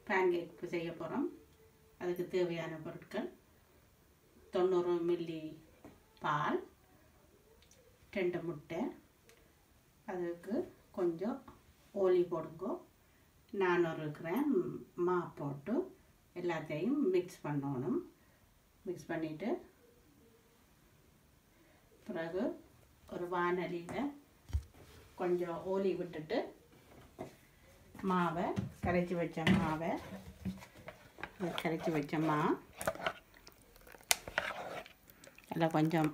pancake செய்ய போகிறோம் அதுக்கு தேவையான பொருட்கள் தொண்ணூறு மில்லி பால் ரெண்டு முட்டை அதுக்கு கொஞ்சம் ஓலி போடுங்கோ நானூறு கிராம் மா போட்டு எல்லாத்தையும் மிக்ஸ் பண்ணணும் மிக்ஸ் பண்ணிவிட்டு பிறகு ஒரு வானலியில் கொஞ்சம் ஓலி விட்டுட்டு மாவை கரைச்சி வச்ச மாவை கரைச்சி வச்ச மா அதில் கொஞ்சம்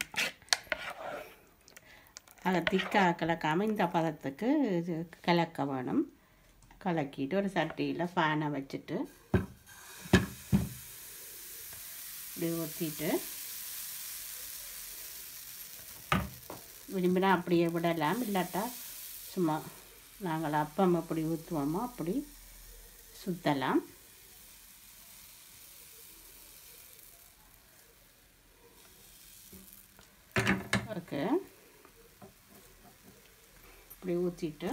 அதை திக்காக கலக்காமல் இந்த பதத்துக்கு இது கலக்க வேணும் கலக்கிட்டு ஒரு சட்டியில் ஃபேனை வச்சுட்டு இப்படி ஊற்றிட்டு விரும்பினா அப்படியே விடலாம் இல்லாட்டா சும்மா நாங்கள் அப்பம் எப்படி ஊற்றுவோமோ அப்படி சுற்றலாம் ஓகே இப்படி ஊற்றிட்டு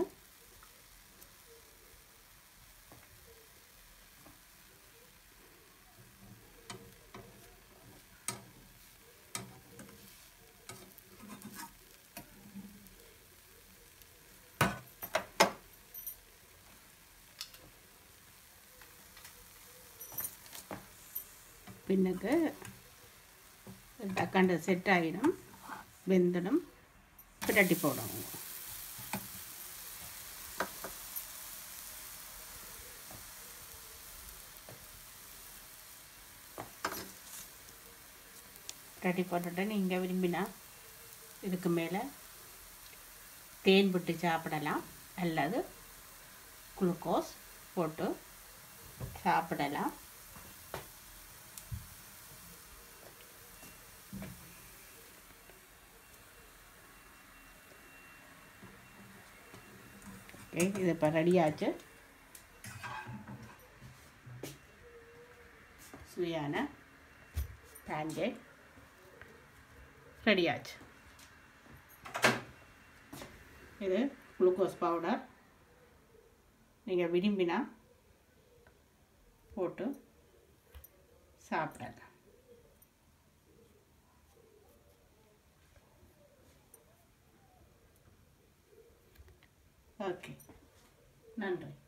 பின்னுக்கு டக்காண்டு செட் ஆகிடும் வெந்துடும் பிரட்டி போடணும் பிரட்டி போட்டுட்டு நீங்கள் விரும்பினா இதுக்கு மேலே தேன் விட்டு சாப்பிடலாம் அல்லது குளுக்கோஸ் போட்டு சாப்பிடலாம் ஓகே இது இப்போ ரெடியாச்சு சுவையான பேன்கேக் ரெடியாச்சு இது குளுக்கோஸ் பவுடர் நீங்கள் விரும்பினா போட்டு சாப்பிடலாம் ஓகே நன்றி